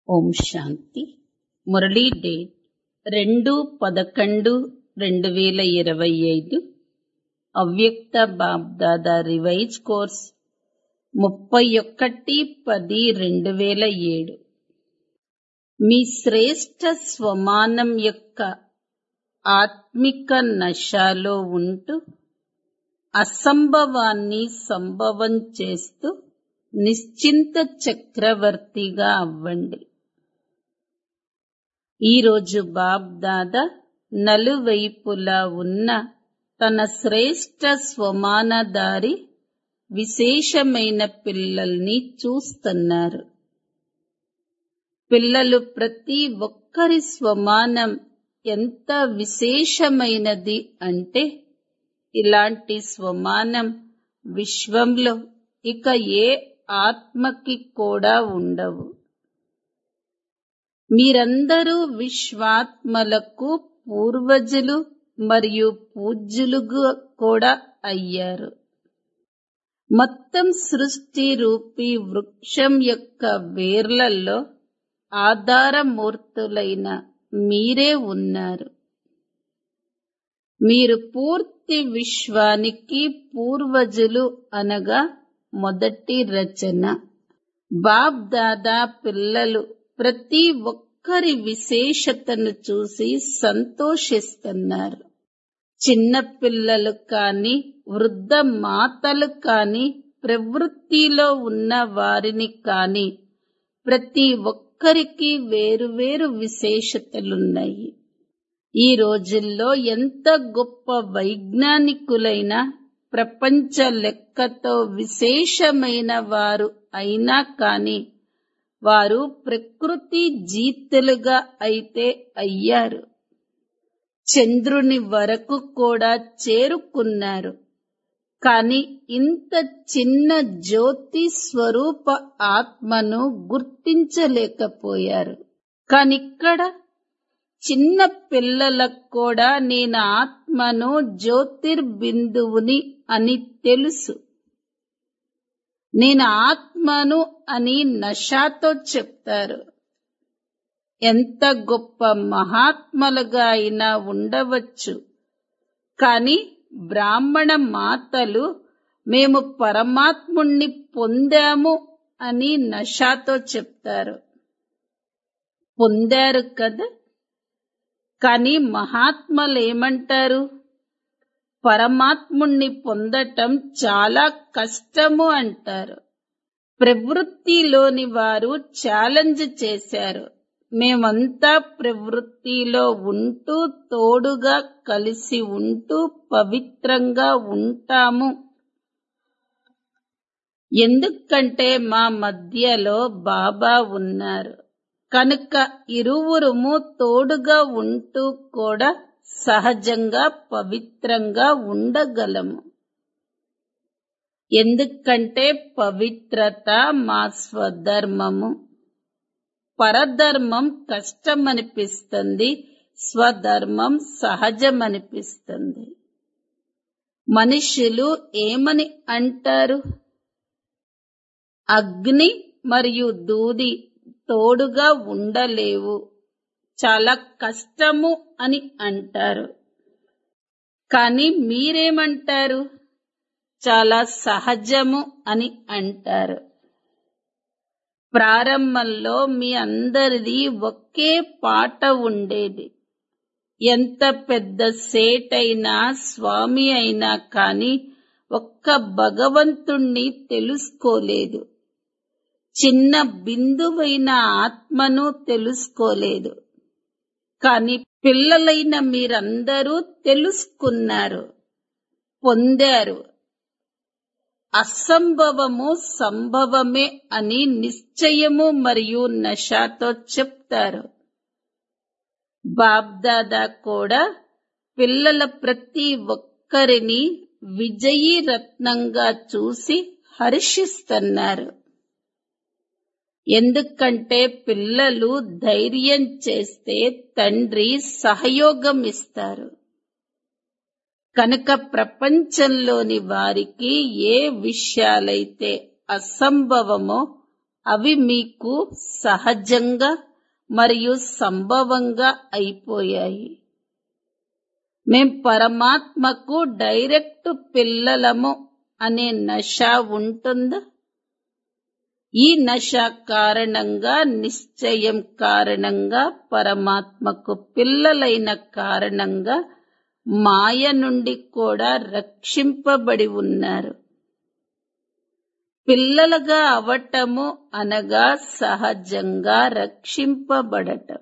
ఓం శాంతి Murali date రెండు పదకొండు రెండు వేల ఇరవై ఐదు అవ్యక్త బాబ్దాదా రివైజ్ కోర్స్ ముప్పై ఒకటి పది రెండు వేల ఏడు మీ శ్రేష్ట స్వమానం యొక్క ఆత్మిక నశాలో ఉంటూ అసంభవాన్ని సంభవం చేస్తూ నిశ్చింత చక్రవర్తిగా అవ్వండి ఈరోజు బాబ్ దాదా నలువైపులా ఉన్న తన శ్రేష్ట స్వమానదారి విశేషమైన పిల్లల్ని చూస్తున్నారు పిల్లలు ప్రతి ఒక్కరి స్వమానం ఎంత విశేషమైనది అంటే ఇలాంటి స్వమానం విశ్వంలో ఇక ఏ ఆత్మకి కూడా ఉండవు మీరందరూ విశ్వాత్మలకు పూర్వజులు మరియు పూజ్యులుగా కూడా అయ్యారు మొత్తం సృష్టి రూపీ వృక్షం యొక్క వేర్లలో ఆధారమూర్తులైన మీరే ఉన్నారు మీరు పూర్తి విశ్వానికి పూర్వజులు అనగా మొదటి రచన బాబ్ దాదా పిల్లలు ప్రతి ఒక్కరి విశేషతను చూసి సంతోషిస్తున్నారు చిన్న పిల్లలు కాని వృద్ధ మాతలు కాని ప్రవృత్తిలో ఉన్న వారిని కాని ప్రతి ఒక్కరికి వేరువేరు విశేషతలున్నాయి ఈ రోజుల్లో ఎంత గొప్ప వైజ్ఞానికులైనా ప్రపంచ లెక్కతో విశేషమైన వారు అయినా కాని వారు ప్రకృతి జీతులుగా అయితే అయ్యారు చంద్రుని వరకు కూడా చేరుకున్నారు కాని ఇంత చిన్న జ్యోతి స్వరూప ఆత్మను గుర్తించలేకపోయారు కానిక్కడ చిన్న పిల్లలకు కూడా నేను ఆత్మను జ్యోతిర్బిందువుని అని తెలుసు నేను ఆత్మను అని నషాతో చెప్తారు ఎంత గొప్ప మహాత్మలుగా అయినా ఉండవచ్చు కాని బ్రాహ్మణ మాతలు మేము పరమాత్ముణ్ణి పొందాము అని నషాతో చెప్తారు పొందారు కదా కాని మహాత్మలు ఏమంటారు పరమాత్ముణ్ణి పొందటం చాలా కష్టము అంటారు ప్రవృత్తిలోని వారు ఛాలెంజ్ చేశారు మేమంతా ప్రవృత్తిలో ఉంటూ తోడుగా కలిసి ఉంటూ పవిత్రంగా ఉంటాము ఎందుకంటే మా మధ్యలో బాబా ఉన్నారు కనుక ఇరువురుము తోడుగా ఉంటూ కూడా సహజంగా పవిత్రంగా ఉండగలము ఎందుకంటే పవిత్రత మా స్వధర్మము పరధర్మం కష్టమనిపిస్తుంది స్వధర్మం సహజమనిపిస్తుంది మనుషులు ఏమని అంటారు అగ్ని మరియు దూది తోడుగా ఉండలేవు చాలా కష్టము అని అంటారు కానీ మీరేమంటారు చాలా సహజము అని అంటారు ప్రారంభంలో మీ అందరిది ఒకే పాట ఉండేది ఎంత పెద్ద సేట్ అయినా స్వామి అయినా కాని ఒక్క భగవంతుణ్ణి తెలుసుకోలేదు చిన్న బిందువైన ఆత్మను తెలుసుకోలేదు కాని పిల్లలైన మీరందరూ తెలుసుకున్నారు పొందారు అసంభవము సంభవమే అని నిశ్చయము మరియు నషాతో చెప్తారు బాబ్దాదా కూడా పిల్లల ప్రతి ఒక్కరిని విజయీ రత్నంగా చూసి హర్షిస్తున్నారు ఎందుకంటే పిల్లలు ధైర్యం చేస్తే తండ్రి సహయోగం ఇస్తారు కనుక ప్రపంచంలోని వారికి ఏ విషయాలైతే అసంభవమో అవి మీకు సహజంగా మరియు సంభవంగా అయిపోయాయి మేం పరమాత్మకు డైరెక్ట్ పిల్లలము అనే నష ఉంటుందా ఈ నష కారణంగా నిశ్చయం కారణంగా పరమాత్మకు పిల్లలైన కారణంగా మాయ నుండి కూడా రక్షింపబడి ఉన్నారు పిల్లలుగా అవటము అనగా సహజంగా రక్షింపబడటం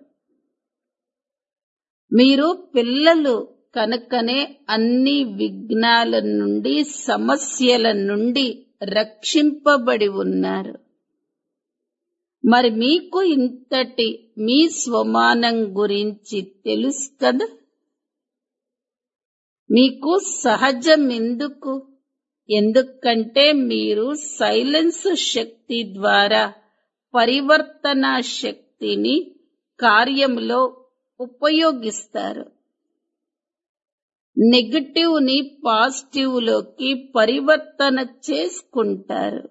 మీరు పిల్లలు కనుకనే అన్ని విఘ్నాల నుండి సమస్యల నుండి రక్షింపబడి ఉన్నారు మరి మీకు ఇంతటి మీ స్వమానం గురించి తెలుసు కదా మీకు సహజం ఎందుకు ఎందుకంటే మీరు సైలెన్స్ శక్తి ద్వారా పరివర్తన శక్తిని కార్యంలో ఉపయోగిస్తారు నెగటివ్ ని పాజిటివ్ లోకి పరివర్తన చేసుకుంటారు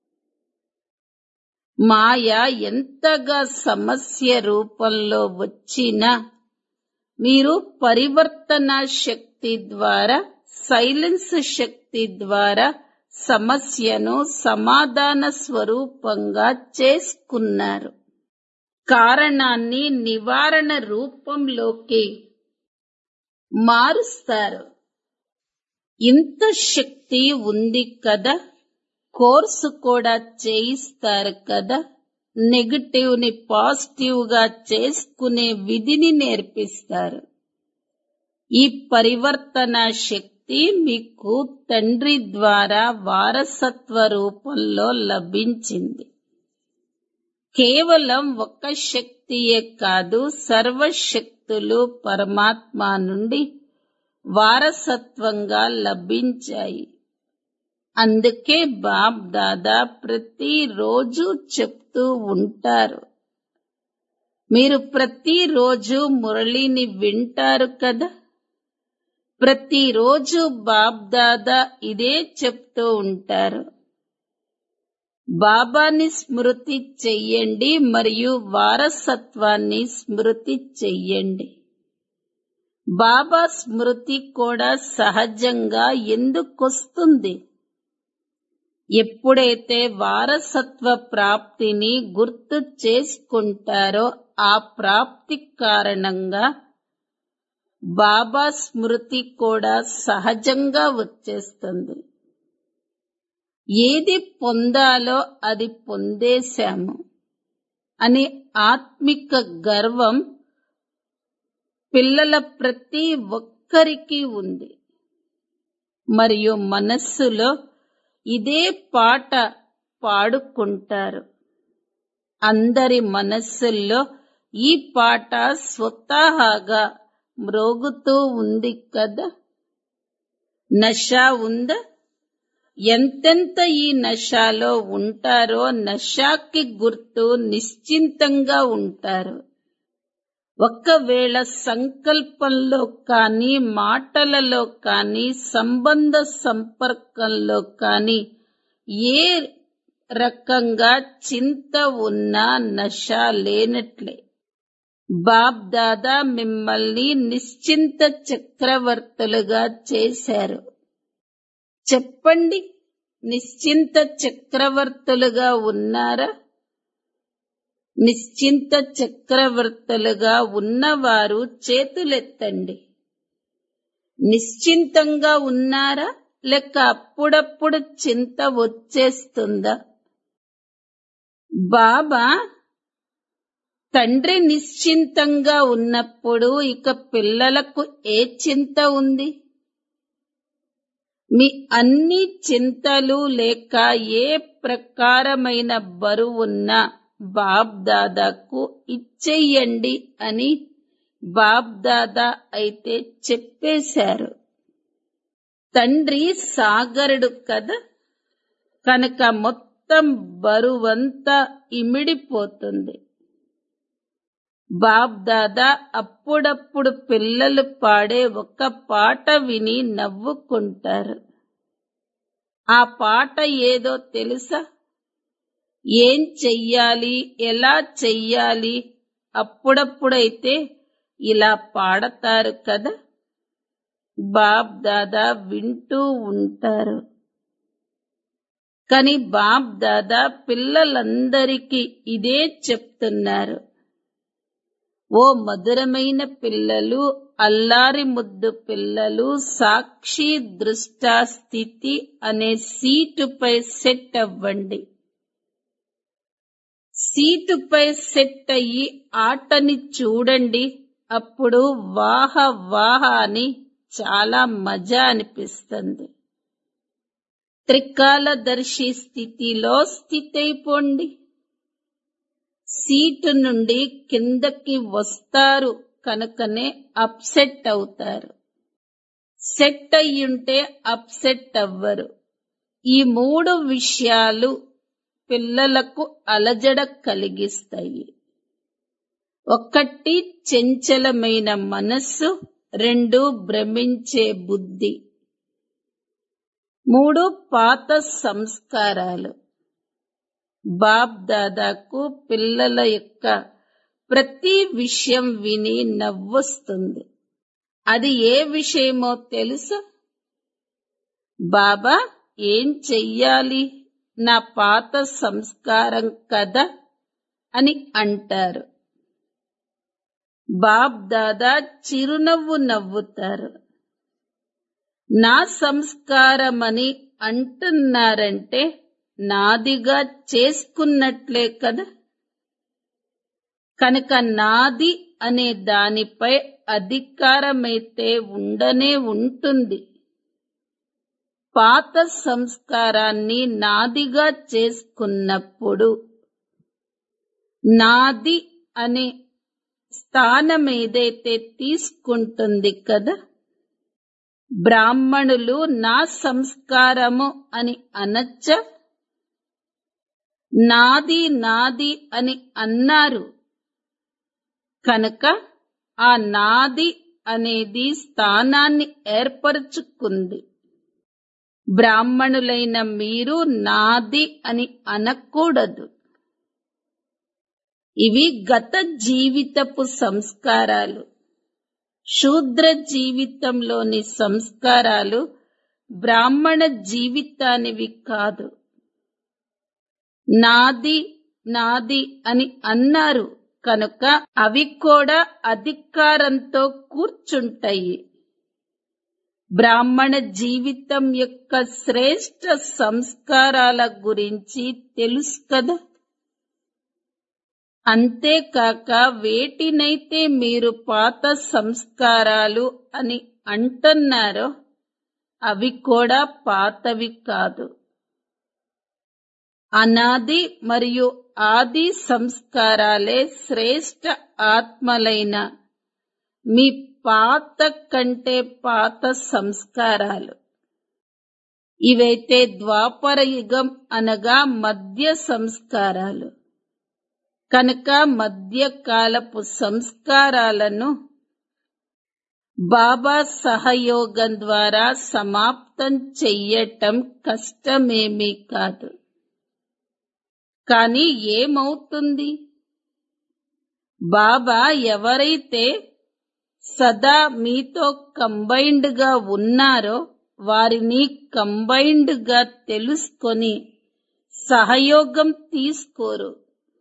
మాయ ఎంతగా సమస్య రూపంలో వచ్చినా మీరు పరివర్తన శక్తి ద్వారా సైలెన్స్ శక్తి ద్వారా సమస్యను సమాధాన స్వరూపంగా చేసుకున్నారు కారణాన్ని నివారణ రూపంలోకి మారుస్తారు ఇంత శక్తి ఉంది కదా కోర్సు కూడా చేయిస్తారు కదా నెగటివ్ ని పాజిటివ్ గా చేసుకునే విధిని నేర్పిస్తారు ఈ పరివర్తన శక్తి మీకు తండ్రి ద్వారా వారసత్వ రూపంలో లభించింది కేవలం ఒక శక్తియే కాదు సర్వశక్తులు పరమాత్మ నుండి వారసత్వంగా లభించాయి అందుకే బాబ్ దాదా ప్రతిరోజు చెప్తూ ఉంటారు మీరు ప్రతిరోజు మురళిని వింటారు కదా ప్రతిరోజు బాబ్ దాదా ఇదే చెప్తూ ఉంటారు బాబాని స్మృతి చెయ్యండి మరియు వారసత్వాన్ని స్మృతి చెయ్యండి బాబా స్మృతి కూడా సహజంగా ఎందుకొస్తుంది ఎప్పుడైతే వారసత్వ ప్రాప్తిని గుర్తు చేసుకుంటారో ఆ ప్రాప్తి కారణంగా బాబా స్మృతి కూడా సహజంగా వచ్చేస్తుంది ఏది పొందాలో అది పొందేశాము అని ఆత్మిక గర్వం పిల్లల ప్రతి ఒక్కరికి ఉంది మరియు మనస్సులో ఇదే పాట పాడుకుంటారు అందరి మనస్సుల్లో ఈ పాట స్వతహాగా మ్రోగుతూ ఉంది కదా నష ఉందా ఎంతెంత ఈ నషాలో ఉంటారో నషాకి గుర్తు నిశ్చింతంగా ఉంటారు ఒక్కవేళ సంకల్పంలో కానీ మాటలలో కానీ సంబంధ సంపర్కంలో కానీ ఏ రకంగా చింత ఉన్నా నష లేనట్లే బాబ్ దాదా మిమ్మల్ని నిశ్చింత చక్రవర్తులుగా చేశారు చెప్పండి నిశ్చింత చక్రవర్తులుగా ఉన్నారా నిశ్చింత చక్రవర్తులుగా ఉన్నవారు చేతులెత్తండి నిశ్చింతంగా ఉన్నారా లేక అప్పుడప్పుడు చింత వచ్చేస్తుందా బాబా తండ్రి నిశ్చింతంగా ఉన్నప్పుడు ఇక పిల్లలకు ఏ చింత ఉంది మీ అన్ని చింతలు లేక ఏ ప్రకారమైన బరువున్నా బాబ్ దాదాకు ఇచ్చేయండి అని బాబ్ దాదా అయితే చెప్పేశారు తండ్రి సాగరుడు కదా కనుక మొత్తం బరువంతా ఇమిడిపోతుంది బాబ్ దాదా అప్పుడప్పుడు పిల్లలు పాడే ఒక పాట విని నవ్వుకుంటారు ఆ పాట ఏదో తెలుసా ఏం చెయ్యాలి ఎలా చెయ్యాలి అప్పుడప్పుడైతే ఇలా పాడతారు కదా బాబ్ దాదా వింటూ ఉంటారు కాని బాబ్ దాదా పిల్లలందరికీ ఇదే చెప్తున్నారు ఓ మధురమైన పిల్లలు అల్లారి ముద్దు పిల్లలు సాక్షి దృష్టా స్థితి అనే సీటుపై సెట్ అవ్వండి సీటుపై సెట్ అయ్యి ఆటని చూడండి అప్పుడు వాహ వాహ అని చాలా మజా అనిపిస్తుంది త్రికాలదర్శి స్థితిలో స్థితైపోండి సీటు నుండి కిందకి వస్తారు కనుకనే అప్సెట్ అవుతారు సెట్ అయ్యుంటే అప్సెట్ అవ్వరు ఈ మూడు విషయాలు పిల్లలకు అలజడ కలిగిస్తాయి ఒకటి చెంచలమైన మనస్సు రెండు భ్రమించే బుద్ధి మూడు పాత సంస్కారాలు బాబ్ దాదాకు పిల్లల యొక్క ప్రతి విషయం విని నవ్వొస్తుంది అది ఏ విషయమో తెలుసా బాబా ఏం చెయ్యాలి నా పాత సంస్కారం కదా అని అంటారు బాబ్ దాదా చిరునవ్వు నవ్వుతారు నా సంస్కారమని అంటున్నారంటే నాదిగా చేసుకున్నట్లే కదా కనుక నాది అనే దానిపై అధికారమైతే ఉండనే ఉంటుంది పాత సంస్కారాన్ని నాదిగా చేసుకున్నప్పుడు నాది అనే స్థానం ఏదైతే తీసుకుంటుంది కదా బ్రాహ్మణులు నా సంస్కారము అని అనచ్చ నాది నాది అని అన్నారు కనుక ఆ నాది అనేది స్థానాన్ని ఏర్పరచుకుంది బ్రాహ్మణులైన మీరు నాది అని అనకూడదు ఇవి గత జీవితపు సంస్కారాలు శూద్ర జీవితంలోని సంస్కారాలు బ్రాహ్మణ జీవితానివి కాదు నాది నాది అని అన్నారు కనుక అవి కూడా అధికారంతో కూర్చుంటాయి బ్రాహ్మణ జీవితం యొక్క శ్రేష్ట సంస్కారాల గురించి తెలుసు కదా అంతేకాక వేటినైతే మీరు పాత సంస్కారాలు అని అంటున్నారో అవి కూడా పాతవి కాదు అనాది మరియు ఆది సంస్కారాలే శ్రేష్ట ఆత్మలైన మీ పాత కంటే పాత సంస్కారాలు ఇవైతే ద్వాపర యుగం అనగా మధ్య సంస్కారాలు కనుక మధ్యకాలపు సంస్కారాలను బాబా సహయోగం ద్వారా సమాప్తం చెయ్యటం కష్టమేమీ కాదు కానీ ఏమవుతుంది బాబా ఎవరైతే సదా మీతో కంబైన్డ్ గా ఉన్నారో వారిని కంబైన్డ్ గా తెలుసుకొని సహయోగం తీసుకోరు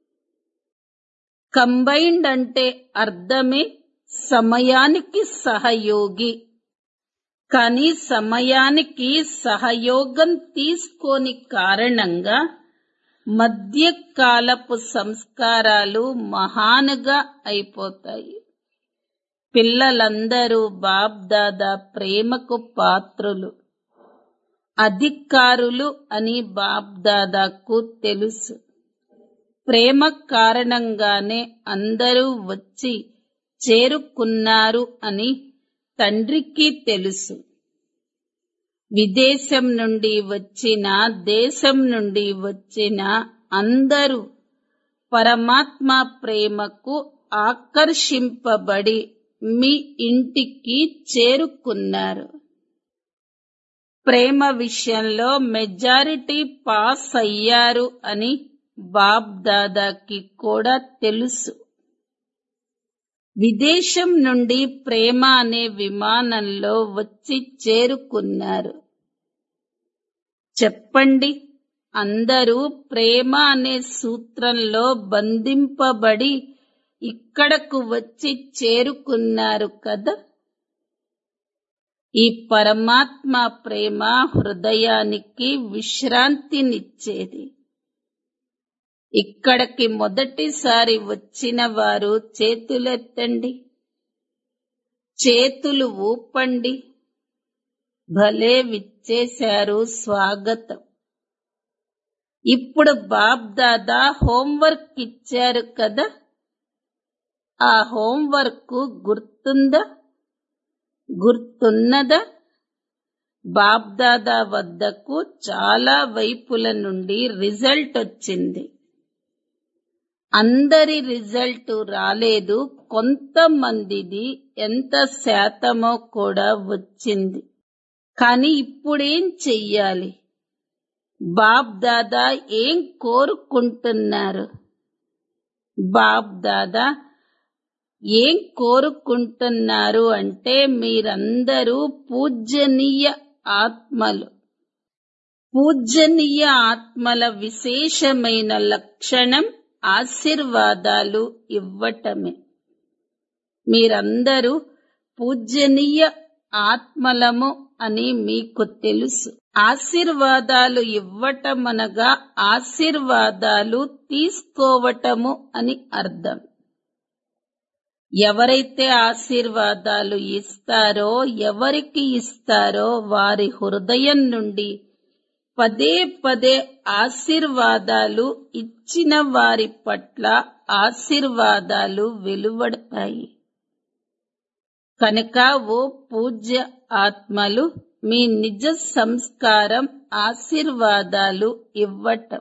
కంబైన్డ్ అంటే అర్థమే సమయానికి సహయోగి కానీ సమయానికి సహయోగం తీసుకోని కారణంగా మధ్యకాలపు సంస్కారాలు మహానుగా అయిపోతాయి పిల్లలందరూ బాబ్దాదా ప్రేమకు పాత్రులు అధికారులు అని బాబ్దాదాకు తెలుసు ప్రేమ కారణంగానే అందరూ వచ్చి చేరుకున్నారు అని తండ్రికి తెలుసు విదేశం నుండి వచ్చిన దేశం నుండి వచ్చిన అందరూ పరమాత్మ ప్రేమకు ఆకర్షింపబడి మీ ఇంటికి చేరుకున్నారు ప్రేమ విషయంలో మెజారిటీ పాస్ అయ్యారు అని బాబ్ దాదాకి కూడా తెలుసు విదేశం నుండి ప్రేమ అనే విమానంలో వచ్చి చేరుకున్నారు చెప్పండి అందరూ ప్రేమ అనే సూత్రంలో బంధింపబడి ఇక్కడకు వచ్చి చేరుకున్నారు కదా ఈ పరమాత్మ ప్రేమ హృదయానికి విశ్రాంతినిచ్చేది ఇక్కడికి మొదటిసారి వచ్చిన వారు చేతులెత్తండి చేతులు ఊపండి భలే విచ్చేశారు స్వాగతం ఇప్పుడు బాబ్ దాదా హోంవర్క్ ఇచ్చారు కదా ఆ హోంవర్క్ గుర్తుందా గుర్తున్నదా బాబ్దాదా వద్దకు చాలా వైపుల నుండి రిజల్ట్ వచ్చింది అందరి రిజల్ట్ రాలేదు కొంతమందిది ఎంత శాతమో కూడా వచ్చింది కానీ ఇప్పుడేం చెయ్యాలి బాబ్ దాదా ఏం కోరుకుంటున్నారు బాబ్ దాదా ఏం కోరుకుంటున్నారు అంటే మీరందరూ పూజనీయ ఆత్మలు పూజనీయ ఆత్మల విశేషమైన లక్షణం ఆశీర్వాదాలు ఇవ్వటమే మీరందరూ పూజనీయ ఆత్మలము అని మీకు తెలుసు ఆశీర్వాదాలు ఇవ్వటమనగా ఆశీర్వాదాలు తీసుకోవటము అని అర్థం ఎవరైతే ఆశీర్వాదాలు ఇస్తారో ఎవరికి ఇస్తారో వారి హృదయం నుండి పదే పదే ఆశీర్వాదాలు ఇచ్చిన వారి పట్ల ఆశీర్వాదాలు వెలువడతాయి కనుక ఓ పూజ్య ఆత్మలు మీ నిజ సంస్కారం ఆశీర్వాదాలు ఇవ్వటం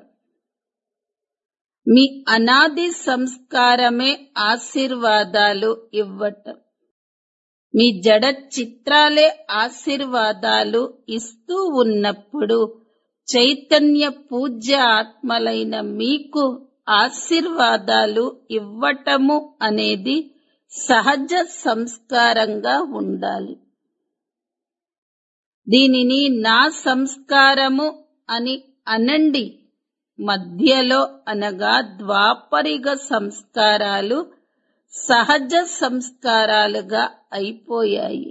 మీ అనాది సంస్కారమే ఆశీర్వాదాలు ఇవ్వటం మీ జడ చిత్రాలే ఆశీర్వాదాలు ఇస్తూ ఉన్నప్పుడు చైతన్య పూజ్య ఆత్మలైన మీకు ఆశీర్వాదాలు ఇవ్వటము అనేది సహజ సంస్కారంగా ఉండాలి దీనిని నా సంస్కారము అని అనండి మధ్యలో అనగా ద్వాపరిగ సంస్కారాలు సహజ సంస్కారాలుగా అయిపోయాయి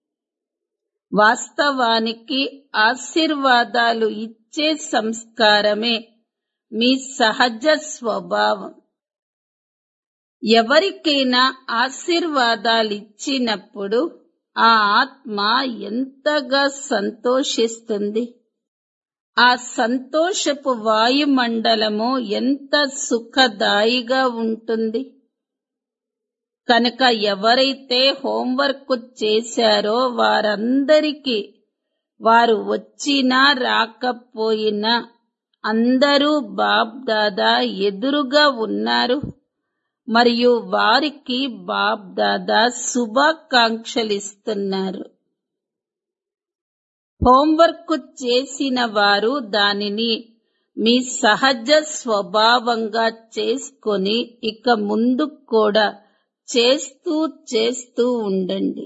వాస్తవానికి ఆశీర్వాదాలు ఇచ్చే సంస్కారమే మీ సహజ స్వభావం ఎవరికైనా ఆశీర్వాదాలిచ్చినప్పుడు ఆ ఆత్మ ఎంతగా సంతోషిస్తుంది ఆ సంతోషపు వాయుమండలము ఎంత సుఖదాయిగా ఉంటుంది కనుక ఎవరైతే హోంవర్క్ చేశారో వారందరికీ వారు వచ్చినా రాకపోయినా అందరూ బాబ్ దాదా ఎదురుగా ఉన్నారు మరియు వారికి బాబ్ దాదా శుభాకాంక్షలిస్తున్నారు హోంవర్క్ చేసిన వారు దానిని మీ సహజ స్వభావంగా చేసుకొని ఇక ముందు కూడా చేస్తూ చేస్తూ ఉండండి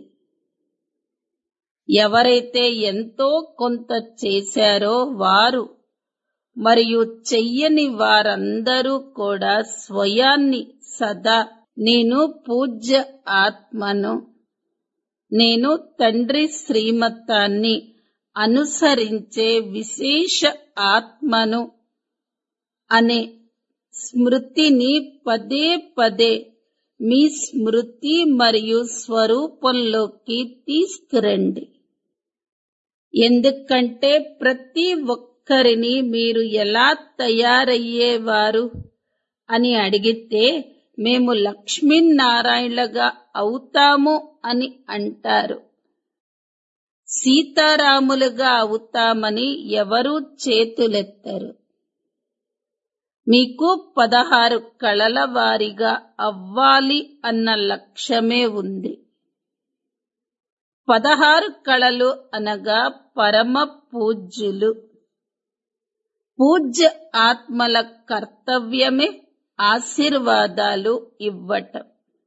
ఎవరైతే ఎంతో కొంత చేశారో వారు మరియు చెయ్యని వారందరూ కూడా స్వయాన్ని సదా నేను పూజ్య ఆత్మను నేను తండ్రి శ్రీమతాన్ని అనుసరించే విశేష ఆత్మను అనే స్మృతిని పదే పదే మీ స్మృతి మరియు స్వరూపంలోకి తీసుకురండి ఎందుకంటే ప్రతి ఒక్కరిని మీరు ఎలా తయారయ్యేవారు అని అడిగితే మేము లక్ష్మీనారాయణలుగా అవుతాము అని అంటారు సీతారాములుగా అవుతామని ఎవరూ చేతులెత్తరు మీకు పదహారు కళల వారిగా అవ్వాలి అన్న లక్ష్యమే ఉంది పదహారు కళలు అనగా పరమ పూజ్యులు పూజ్య ఆత్మల కర్తవ్యమే ఆశీర్వాదాలు ఇవ్వటం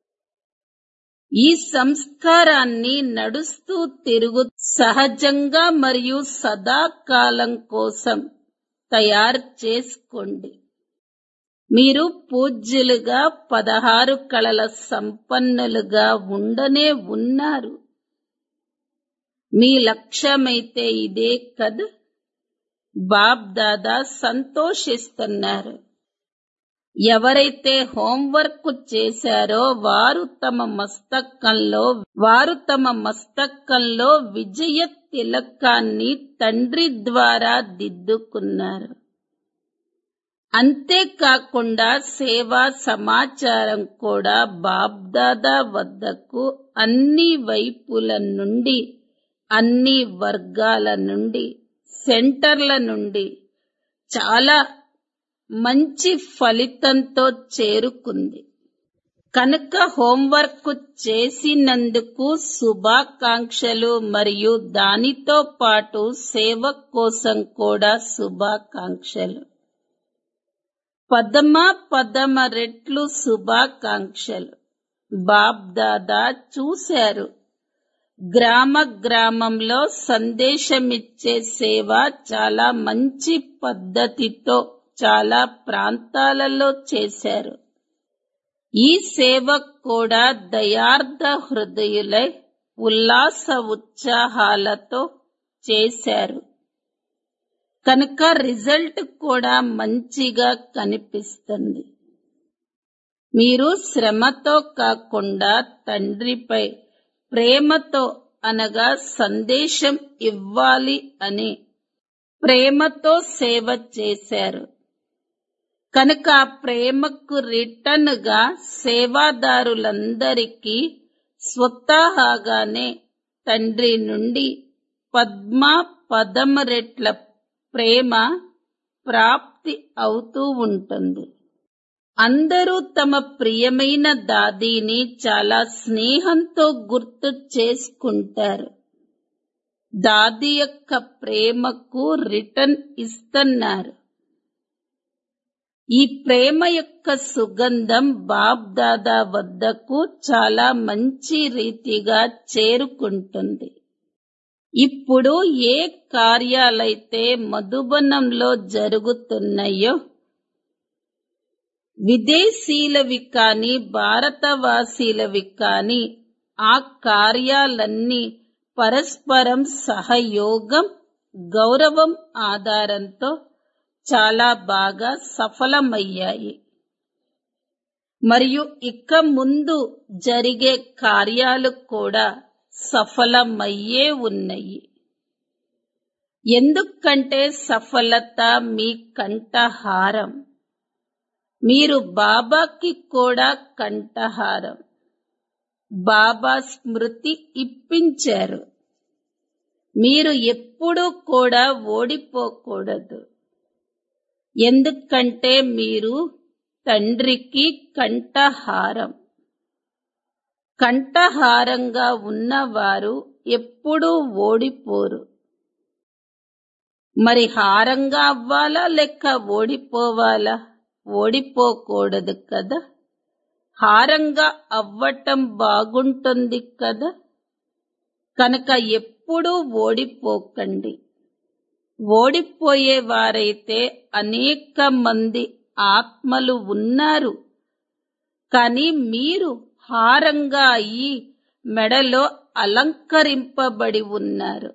ఈ సంస్కారాన్ని నడుస్తూ తిరుగు సహజంగా మరియు సదాకాలం కోసం తయారు చేసుకోండి మీరు పూజ్యులుగా పదహారు కళల సంపన్నులుగా ఉండనే ఉన్నారు మీ లక్ష్యమైతే ఇదే కదా బాబ్ దాదా సంతోషిస్తున్నారు ఎవరైతే హోంవర్క్ చేశారో వారు తమ మస్తకంలో వారు తమ మస్తకంలో విజయ తిలకాన్ని తండ్రి ద్వారా దిద్దుకున్నారు అంతేకాకుండా సేవా సమాచారం కూడా బాబ్దాదా వద్దకు అన్ని వైపుల నుండి అన్ని వర్గాల నుండి సెంటర్ల నుండి చాలా మంచి ఫలితంతో చేరుకుంది కనుక హోంవర్క్ చేసినందుకు శుభాకాంక్షలు మరియు దానితో పాటు సేవ కోసం కూడా శుభాకాంక్షలు పదమ పదమ రెట్లు శుభాకాంక్షలు బాబ్ దాదా చూశారు గ్రామ గ్రామంలో సందేశమిచ్చే సేవ చాలా మంచి పద్ధతితో చాలా ప్రాంతాలలో చేశారు ఈ సేవ కూడా దయార్థ హృదయులై ఉల్లాస ఉత్సాహాలతో చేశారు కనుక రిజల్ట్ కూడా మంచిగా కనిపిస్తుంది మీరు శ్రమతో కాకుండా తండ్రిపై ప్రేమతో అనగా సందేశం ఇవ్వాలి అని ప్రేమతో సేవ చేశారు కనుక ఆ ప్రేమకు రిటర్న్ గా సేవాదారులందరికీ స్వతహాగానే తండ్రి నుండి పద్మ పదమ రెట్ల ప్రేమ ప్రాప్తి అవుతూ ఉంటుంది అందరూ తమ ప్రియమైన దాదీని చాలా స్నేహంతో గుర్తు చేసుకుంటారు దాది యొక్క ప్రేమకు రిటర్న్ ఇస్తున్నారు ఈ ప్రేమ యొక్క సుగంధం బాబ్ దాదా వద్దకు చాలా మంచి రీతిగా చేరుకుంటుంది ఇప్పుడు ఏ కార్యాలైతే మధుబనంలో జరుగుతున్నాయో విదేశీలవి కాని భారతవాసీలవి కాని ఆ కార్యాలన్నీ పరస్పరం సహయోగం గౌరవం ఆధారంతో చాలా బాగా సఫలమయ్యాయి మరియు ఇక ముందు జరిగే కార్యాలు కూడా సఫలమయ్యే ఉన్నాయి ఎందుకంటే సఫలత మీ కంఠహారం మీరు బాబాకి కూడా కంఠహారం బాబా స్మృతి ఇప్పించారు మీరు ఎప్పుడూ కూడా ఓడిపోకూడదు ఎందుకంటే మీరు తండ్రికి కంఠహారం కంఠహారంగా ఉన్నవారు ఎప్పుడూ ఓడిపోరు మరి హారంగా అవ్వాలా లేక ఓడిపోవాలా ఓడిపోకూడదు కదా హారంగా అవ్వటం బాగుంటుంది కదా కనుక ఎప్పుడూ ఓడిపోకండి ఓడిపోయేవారైతే అనేక మంది ఆత్మలు ఉన్నారు కానీ మీరు హారంగా అయి మెడలో అలంకరింపబడి ఉన్నారు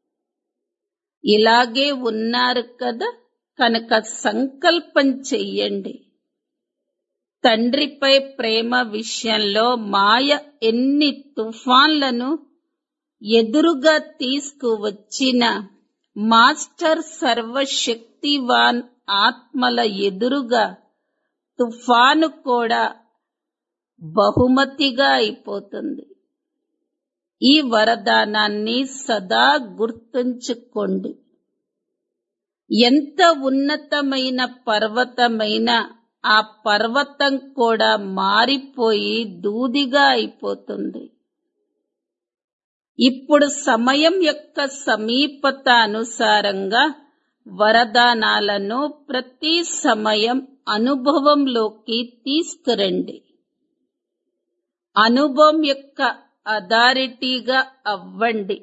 ఇలాగే ఉన్నారు కదా కనుక సంకల్పం చెయ్యండి తండ్రిపై ప్రేమ విషయంలో మాయ ఎన్ని తుఫాన్లను ఎదురుగా తీసుకువచ్చిన మాస్టర్ సర్వశక్తివాన్ ఆత్మల ఎదురుగా తుఫాను కూడా బహుమతిగా అయిపోతుంది ఈ వరదానాన్ని సదా గుర్తుంచుకోండి ఎంత ఉన్నతమైన పర్వతమైన ఆ పర్వతం కూడా మారిపోయి దూదిగా అయిపోతుంది ఇప్పుడు సమయం యొక్క సమీపత అనుసారంగా వరదానాలను ప్రతి సమయం అనుభవంలోకి తీసుకురండి అనుభవం యొక్క అథారిటీగా అవ్వండి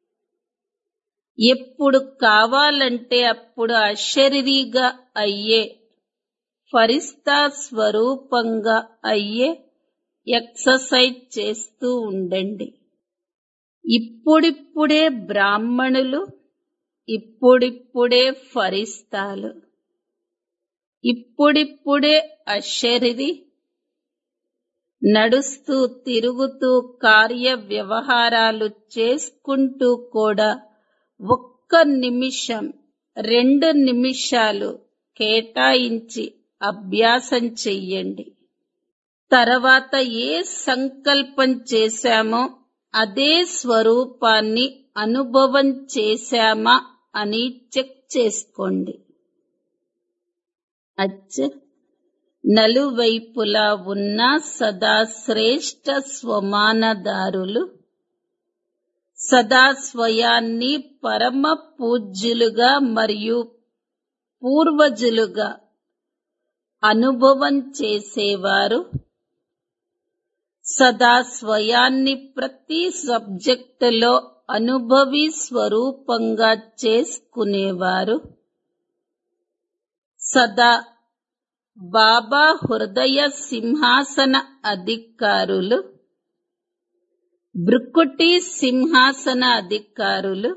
ఎప్పుడు కావాలంటే అప్పుడు అశరీరిగా అయ్యే ఫరిస్తా స్వరూపంగా అయ్యే ఎక్సర్సైజ్ చేస్తూ ఉండండి ఇప్పుడిప్పుడే బ్రాహ్మణులు ఇప్పుడిప్పుడే ఫరిస్తాలు ఇప్పుడిప్పుడే అశరీరి నడుస్తూ తిరుగుతూ కార్య వ్యవహారాలు చేసుకుంటూ కూడా ఒక్క నిమిషం రెండు నిమిషాలు కేటాయించి అభ్యాసం చెయ్యండి తర్వాత ఏ సంకల్పం చేశామో అదే స్వరూపాన్ని అనుభవం చేశామా అని చెక్ చేసుకోండి అచ్చ నలువైపులా ఉన్న సదా శ్రేష్ట స్వమానదారులు సదా స్వయాన్ని పరమ పూజ్యులుగా మరియు పూర్వజులుగా అనుభవం చేసేవారు సదా స్వయాన్ని ప్రతి సబ్జెక్టులో అనుభవి స్వరూపంగా చేసుకునేవారు సదా బాబా హృదయ సింహాసన అధికారులు బ్రుకుటి సింహాసన అధికారులు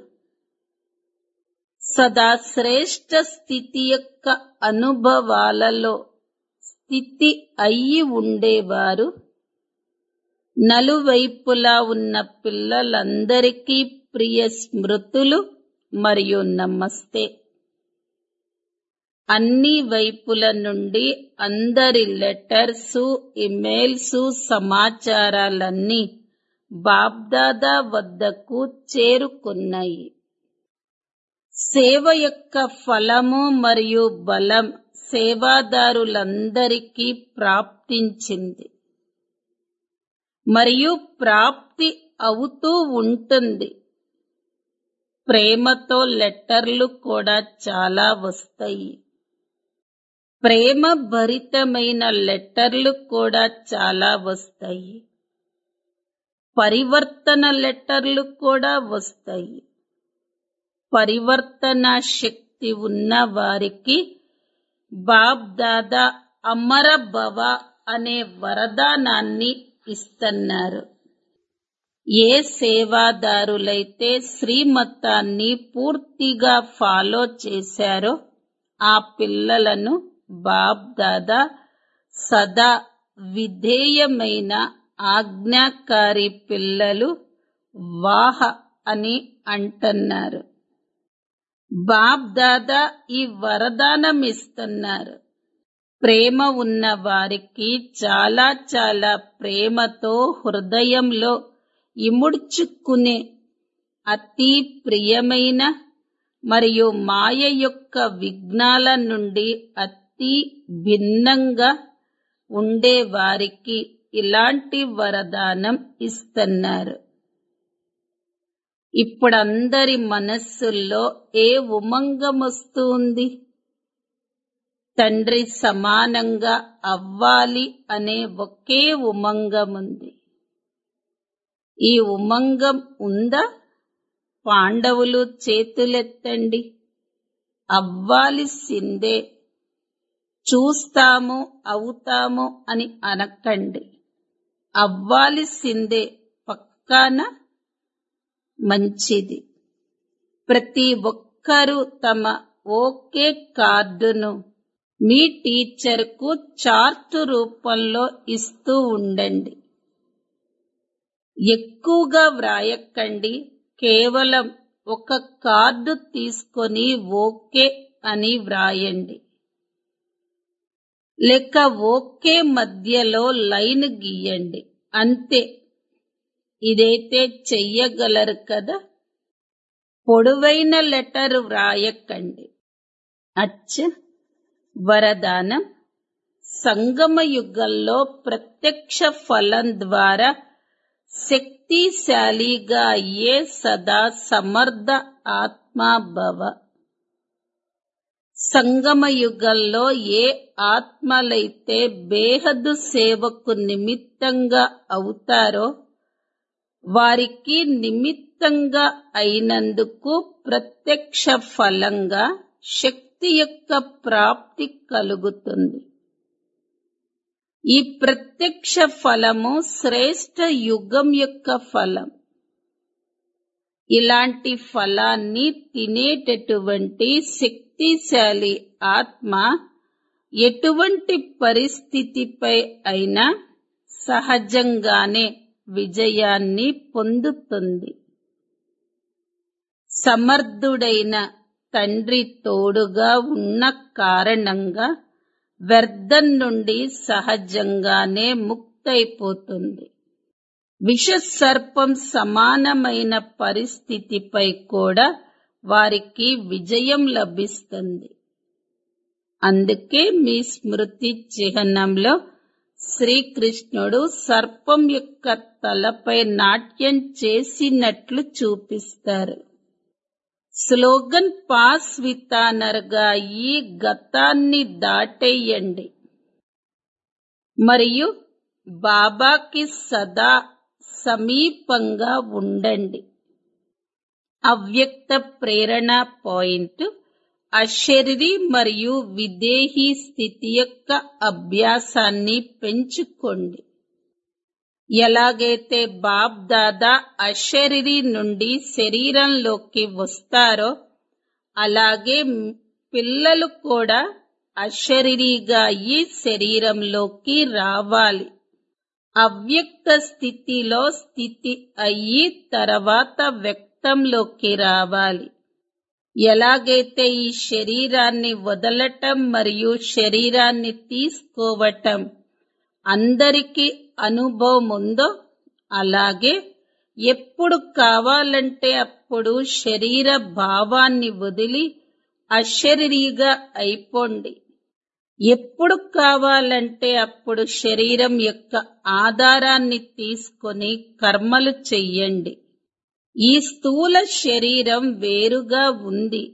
సదా శ్రేష్ట స్థితి యొక్క అనుభవాలలో స్థితి అయి ఉండేవారు నలువైపులా ఉన్న పిల్లలందరికీ ప్రియ స్మృతులు మరియు నమస్తే అన్ని వైపుల నుండి అందరి లెటర్సు ఇమెయిల్స్ సమాచారాలన్నీ బాబ్దాదా వద్దకు చేరుకున్నాయి సేవ యొక్క ఫలము మరియు బలం సేవాదారులందరికీ ప్రాప్తించింది మరియు ప్రాప్తి అవుతూ ఉంటుంది ప్రేమతో లెటర్లు కూడా చాలా వస్తాయి ప్రేమ భరితమైన లెటర్లు కూడా చాలా వస్తాయి పరివర్తన లెటర్లు కూడా వస్తాయి పరివర్తన శక్తి ఉన్న వారికి బాబ్ దాదా అమర భవ అనే వరదానాన్ని ఇస్తున్నారు ఏ సేవాదారులైతే శ్రీమతాన్ని పూర్తిగా ఫాలో చేశారో ఆ పిల్లలను బాబ్ దాదా సదా విధేయమైన ఆజ్ఞాకారి పిల్లలు వాహ అని అంటున్నారు బాబ్ దాదా ఈ వరదానం ఇస్తున్నారు ప్రేమ ఉన్న వారికి చాలా చాలా ప్రేమతో హృదయంలో ఇముడ్చుకునే అతి ప్రియమైన మరియు మాయ యొక్క విఘ్నాల నుండి అతి భిన్నంగా ఉండే వారికి ఇలాంటి వరదానం ఇస్తున్నారు ఇప్పుడందరి మనస్సుల్లో ఏ ఉమంగం వస్తూ ఉంది తండ్రి సమానంగా అవ్వాలి అనే ఒకే ఉమంగం ఉంది ఈ ఉమంగం ఉందా పాండవులు చేతులెత్తండి అవ్వాల్సిందే చూస్తాము అవుతాము అని అనకండి అవ్వాల్సిందే పక్కాన మంచిది ప్రతి ఒక్కరూ తమ ఓకే కార్డును మీ టీచర్కు చార్ట్ రూపంలో ఇస్తూ ఉండండి ఎక్కువగా వ్రాయకండి కేవలం ఒక కార్డు తీసుకొని ఓకే అని వ్రాయండి లేక ఓకే మధ్యలో లైన్ గీయండి అంతే ఇదైతే చెయ్యగలరు కదా పొడవైన లెటర్ వ్రాయకండి అచ్చ వరదానం సంగమ యుగంలో ప్రత్యక్ష ఫలం ద్వారా శక్తిశాలిగా అయ్యే సదా సమర్థ ఆత్మాభవ సంగమ యుగంలో ఏ ఆత్మలైతే బేహద్దు సేవకు నిమిత్తంగా అవుతారో వారికి నిమిత్తంగా అయినందుకు ప్రత్యక్ష ఫలంగా శక్తి యొక్క ప్రాప్తి కలుగుతుంది ఈ ప్రత్యక్ష ఫలము శ్రేష్ట యుగం యొక్క ఫలం ఇలాంటి ఫలాన్ని తినేటటువంటి శక్తిశాలి ఆత్మ ఎటువంటి పరిస్థితిపై అయినా సహజంగానే విజయాన్ని పొందుతుంది సమర్థుడైన తండ్రి తోడుగా ఉన్న కారణంగా వ్యర్థం నుండి సహజంగానే ముక్తైపోతుంది విష సర్పం సమానమైన పరిస్థితిపై కూడా వారికి విజయం లభిస్తుంది అందుకే మీ స్మృతి చిహ్నంలో శ్రీకృష్ణుడు సర్పం యొక్క తలపై నాట్యం చేసినట్లు చూపిస్తారు స్లోగన్ పాస్ వితానర్గా ఈ గతాన్ని దాటేయండి మరియు బాబాకి సదా సమీపంగా ఉండండి అవ్యక్త ప్రేరణ పాయింట్ అశరీరి మరియు విదేహీ స్థితి యొక్క అభ్యాసాన్ని పెంచుకోండి ఎలాగైతే బాప్ దాదా అశరీరి నుండి శరీరంలోకి వస్తారో అలాగే పిల్లలు కూడా అశరీరిగా ఈ శరీరంలోకి రావాలి అవ్యక్త స్థితిలో స్థితి అయ్యి తర్వాత వ్యక్తంలోకి రావాలి ఎలాగైతే ఈ శరీరాన్ని వదలటం మరియు శరీరాన్ని తీసుకోవటం అందరికీ అనుభవం ఉందో అలాగే ఎప్పుడు కావాలంటే అప్పుడు శరీర భావాన్ని వదిలి అశరీరిగా అయిపోండి ఎప్పుడు కావాలంటే అప్పుడు శరీరం యొక్క ఆధారాన్ని తీసుకొని కర్మలు చెయ్యండి ఈ స్థూల శరీరం వేరుగా ఉంది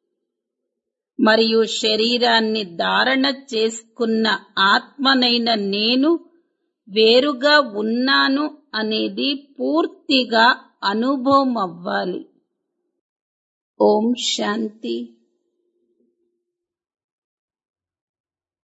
మరియు శరీరాన్ని ధారణ చేసుకున్న ఆత్మనైన నేను వేరుగా ఉన్నాను అనేది పూర్తిగా అనుభవం అవ్వాలి ఓం శాంతి